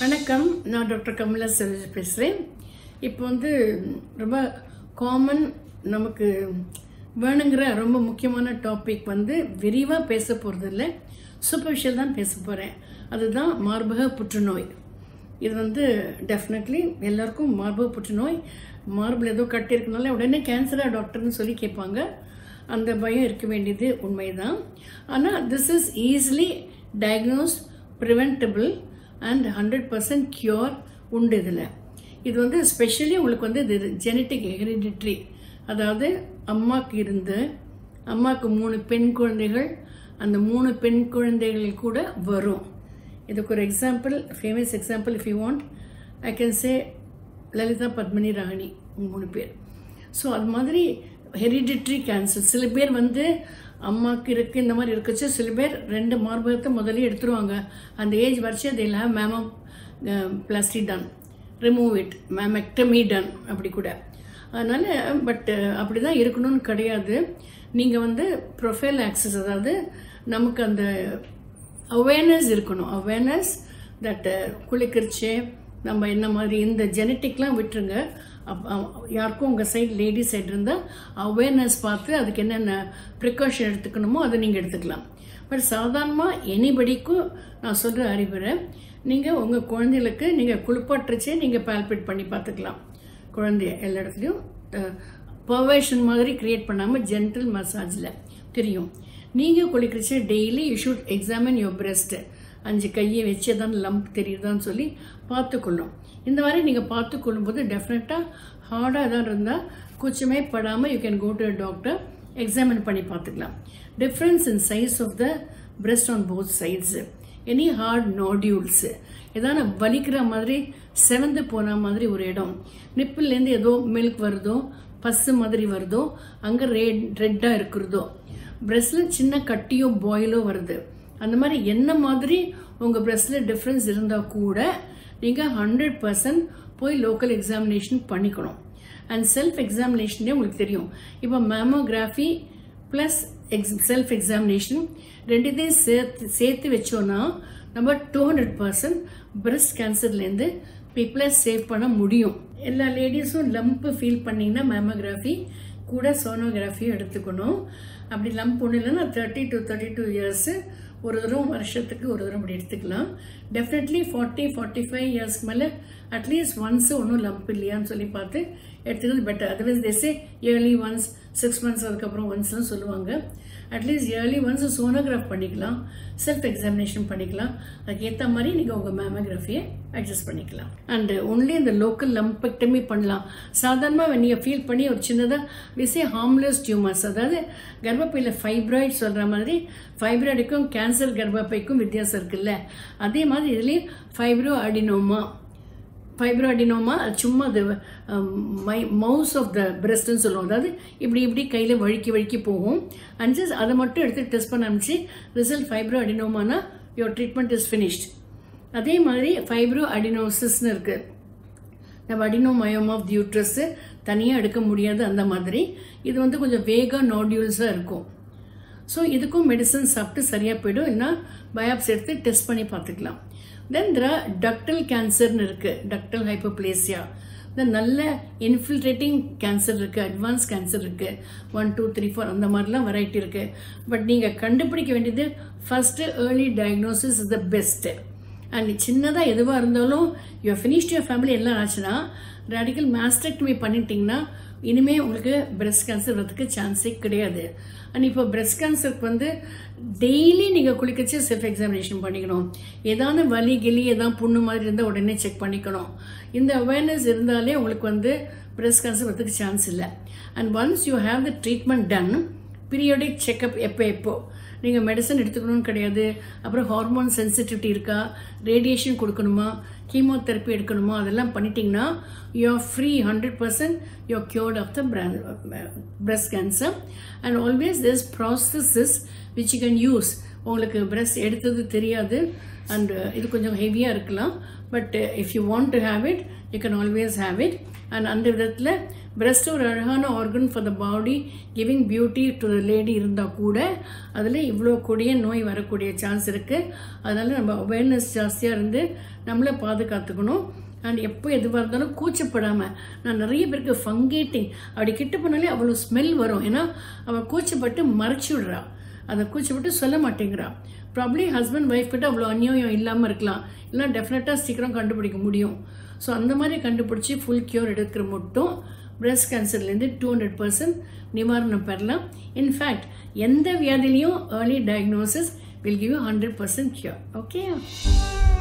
வணக்கம் நான் டாக்டர் கமலா செல்வஜ் பேசுகிறேன் இப்போ வந்து ரொம்ப காமன் நமக்கு வேணுங்கிற ரொம்ப முக்கியமான டாபிக் வந்து விரிவாக பேச போகிறது இல்லை சூப்பர்ஃபிஷியல் தான் பேச போகிறேன் அதுதான் மார்பக புற்றுநோய் இது வந்து டெஃபினெட்லி எல்லாருக்கும் மார்பக புற்றுநோய் மார்பில் ஏதோ கட்டியிருக்கனால உடனே கேன்சரா டாக்டர்னு சொல்லி கேட்பாங்க அந்த பயம் இருக்க வேண்டியது உண்மைதான் ஆனால் this is easily diagnose preventable and hundred percent cure உண்டு இதில் இது வந்து ஸ்பெஷலி உங்களுக்கு வந்து இது ஜெனட்டிக் ஹெரிடிட்ரி அதாவது அம்மாக்கு இருந்து அம்மாவுக்கு மூணு பெண் குழந்தைகள் அந்த மூணு பெண் குழந்தைகள் கூட வரும் இதுக்கு ஒரு example famous example if you want I can say Lalitha Padmini Rani மூணு பேர் ஸோ அது மாதிரி ஹெரிடிட்ரி கேன்சர் சில பேர் வந்து அம்மாவுக்கு இருக்குது இந்த மாதிரி இருக்குச்சு சில பேர் ரெண்டு மார்பகத்தை முதல்ல எடுத்துருவாங்க அந்த ஏஜ் வரைச்சு they will have mammoplasty done remove it mammectomy done அப்படி கூட அதனால் பட் அப்படி தான் இருக்கணும்னு கிடையாது நீங்கள் வந்து ப்ரொஃபைல் ஆக்சஸ் அதாவது நமக்கு அந்த அவேர்னஸ் இருக்கணும் அவேர்னஸ் தட் குளிக்கிறச்சு நம்ம என்ன மாதிரி இந்த ஜெனட்டிக்லாம் விட்டுருங்க அப்- அ- யாருக்கும் உங்கள் சைடு லேடி சைடு இருந்தால் அவேர்னஸ் பார்த்து அதுக்கு என்னென்ன ப்ரிகாஷன் எடுத்துக்கணுமோ அதை நீங்கள் எடுத்துக்கலாம் பட் சாதாரணமாக எனிபடிக்கும் நான் சொல்கிற அறிவுரை நீங்கள் உங்கள் குழந்தைகளுக்கு நீங்கள் குளிப்பாட்டுறச்சே நீங்கள் பால்பேட் பண்ணி பார்த்துக்கலாம் குழந்தைய எல்லா இடத்துலையும் பர்வேஷன் மாதிரி கிரியேட் பண்ணாமல் ஜென்டல் மசாஜில் தெரியும் நீங்கள் குளிக்கிறச்ச daily you should examine your breast அஞ்சு கையை வச்சு தான் லம்ப் தெரியுதான்னு சொல்லி பார்த்துக்கொள்ளும் இந்த மாதிரி நீங்கள் பார்த்துக்கொள்ளும்போது டெஃபினட்டாக ஹார்டாக தான் இருந்தால் கூச்சமே படாமல் you can go to doctor examine பண்ணி பார்த்துக்கலாம் difference in size of the breast on both sides any hard nodules ஏதான வலிக்கிற மாதிரி செவந்து போன மாதிரி ஒரு இடம் நிப்பிள்லேருந்து ஏதோ மில்க் வருதோ பஸ்ஸு மாதிரி வருதோ அங்கே ரெட் ரெட்டாக இருக்கிறதோ பிரெஸ்டில் சின்ன கட்டியோ பாயிலோ வருது அந்த மாதிரி என்ன மாதிரி உங்கள் பிரெஸ்டில் டிஃப்ரென்ஸ் இருந்தால் கூட நீங்கள் ஹண்ட்ரட் பர்சன்ட் போய் லோக்கல் எக்ஸாமினேஷன் பண்ணிக்கணும் அண்ட் செல்ஃப் எக்ஸாமினேஷனே உங்களுக்கு தெரியும் இப்போ mammography plus X self examination ரெண்டுத்தையும் சேர்த்து சேர்த்து வச்சோன்னா நம்ம டூ ஹண்ட்ரட் பர்சன்ட் பிரெஸ்ட் கேன்சர்லேருந்து பீப்புளை சேவ் பண்ண முடியும் எல்லா லேடிஸும் லம்ப் ஃபீல் பண்ணிங்கன்னா மேமோகிராஃபி கூட சோனோகிராஃபியும் எடுத்துக்கணும் அப்படி லம்ப் ஒன்றும் இல்லைன்னா thirty to thirty two years ஒரு தரம் வருஷத்துக்கு ஒரு தரம் அப்படி எடுத்துக்கலாம் டெஃபினெட்லி ஃபார்ட்டி ஃபார்ட்டி ஃபைவ் இயர்ஸ்க்கு மேலே அட்லீஸ்ட் ஒன்ஸ் ஒன்றும் லம்ப் இல்லையான்னு சொல்லி பார்த்து எடுத்துக்கிறது better otherwise these early once six months அதுக்கப்புறம் ஒன்ஸ்லாம் சொல்லுவாங்க அட்லீஸ்ட் இயர்லி ஒன்ஸ் சோனோகிராஃப் பண்ணிக்கலாம் செல்ஃப் எக்ஸாமினேஷன் பண்ணிக்கலாம் அதுக்கேற்ற மாதிரி நீங்கள் உங்கள் மேமோகிராஃபியை அட்ஜஸ்ட் பண்ணிக்கலாம் அண்டு ஒன்லி இந்த லோக்கல் லம்பெக்டமி பண்ணலாம் சாதாரணமாக நீங்கள் ஃபீல் பண்ணி ஒரு சின்னதாக விசே ஹார்ம்லெஸ் டியூமர்ஸ் அதாவது கர்ப்பப்பையில் ஃபைப்ராய்ட் சொல்கிற மாதிரி ஃபைப்ராய்டுக்கும் கேன்சர் கர்ப்பப்பைக்கும் வித்தியாசம் இருக்குல்ல அதே மாதிரி இதுலேயும் ஃபைப்ரோ அடினோமா ஃபைப்ராடினோமா அது சும்மா அது மை மவுஸ் ஆஃப் த பிரஸ்ட்னு சொல்லுவோம் அதாவது இப்படி இப்படி கையில் வழுக்கி வழுக்கி போகும் அண்ட் ஜஸ்ட் அதை மட்டும் எடுத்து டெஸ்ட் பண்ண அனுப்பிச்சு ரிசல்ட் ஃபைப்ரோ அடினோமானா யோர் ட்ரீட்மெண்ட் இஸ் ஃபினிஷ்ட் அதே மாதிரி ஃபைப்ரோ அடினோசிஸ்னு இருக்குது நம்ம அடினோமயோம் ஆஃப் யூட்ரஸ் தனியாக எடுக்க முடியாது அந்த மாதிரி இது வந்து கொஞ்சம் வேகா நாடியூல்ஸாக இருக்கும் ஸோ இதுக்கும் மெடிசன் சாப்பிட்டு சரியாக போயிடும் இல்லைன்னா பயாப்ஸ் எடுத்து டெஸ்ட் பண்ணி பார்த்துக்கலாம் தென் திர டக்டல் கேன்சர்னு இருக்குது டக்டல் ஹைப்போப்ளேசியா தென் நல்ல இன்ஃபில்ட்ரேட்டிங் கேன்சர் இருக்குது அட்வான்ஸ் கேன்சர் இருக்குது ஒன் டூ த்ரீ ஃபோர் அந்த மாதிரிலாம் வெரைட்டி இருக்குது பட் நீங்கள் கண்டுபிடிக்க வேண்டியது first early diagnosis is the best and சின்னதாக எதுவாக இருந்தாலும் யூ ஃபினிஷ்ட் யுவர் ஃபேமிலி எல்லாம் ஆச்சுன்னா ரேடிக்கல் மாஸ்டெக்டமி பண்ணிட்டீங்கன்னா இனிமேல் உங்களுக்கு பிரஸ்ட் கேன்சர் வரதுக்கு சான்ஸே கிடையாது அண்ட் இப்போ பிரஸ்ட் கேன்சருக்கு வந்து டெய்லி நீங்கள் குளிக்கச்சு செல்ஃப் எக்ஸாமினேஷன் பண்ணிக்கணும் ஏதான வலி கிளி ஏதாவது புண்ணு மாதிரி இருந்தால் உடனே செக் பண்ணிக்கணும் இந்த அவேர்னஸ் இருந்தாலே உங்களுக்கு வந்து பிரஸ்ட் கேன்சர் வரதுக்கு சான்ஸ் இல்லை and once you have the treatment done periodic checkup எப்போ எப்போ நீங்கள் மெடிசன் எடுத்துக்கணும்னு கிடையாது அப்புறம் ஹார்மோன் சென்சிட்டிவிட்டி இருக்கா ரேடியேஷன் கொடுக்கணுமா கீமோதெரப்பி எடுக்கணுமா அதெல்லாம் பண்ணிட்டீங்கன்னா you are free hundred percent you are cured of the breast cancer and always this processes which you can use உங்களுக்கு பிரஸ்ட் எடுத்தது தெரியாது அண்ட் இது கொஞ்சம் ஹெவியாக இருக்கலாம் but if you want to have it you can always have it and அந்த விதத்தில் breast ஒரு அழகான organ for the body giving beauty to the lady இருந்தால் கூட அதில் இவ்வளோ கொடிய நோய் வரக்கூடிய சான்ஸ் இருக்குது அதனால் நம்ம அவேர்னஸ் ஜாஸ்தியாக இருந்து நம்மளை பாதுகாத்துக்கணும் அண்ட் எப்போ எதுவாக இருந்தாலும் கூச்சப்படாமல் நான் நிறைய பேருக்கு ஃபங்கேட்டிங் அப்படி கிட்ட போனாலே அவ்வளோ ஸ்மெல் வரும் ஏன்னா அவள் கூச்சப்பட்டு மறைச்சி விடுறா அதை கூச்சப்பட்டு சொல்ல மாட்டேங்கிறா ப்ராப்ளி ஹஸ்பண்ட் ஒய்ஃப் கிட்ட அவ்வளோ அந்நியம் இல்லாமல் இருக்கலாம் இல்லைனா டெஃபினட்டாக சீக்கிரம் கண்டுபிடிக்க முடியும் ஸோ அந்த மாதிரி கண்டுபிடிச்சி ஃபுல் கியூர் எடுக்கிற மட்டும் பிரஸ்ட் கேன்சர்லேருந்து டூ ஹண்ட்ரட் பர்சன்ட் நிவாரணம் பெறலாம் இன்ஃபேக்ட் எந்த வியாதிலையும் early diagnosis will give you hundred percent cure okay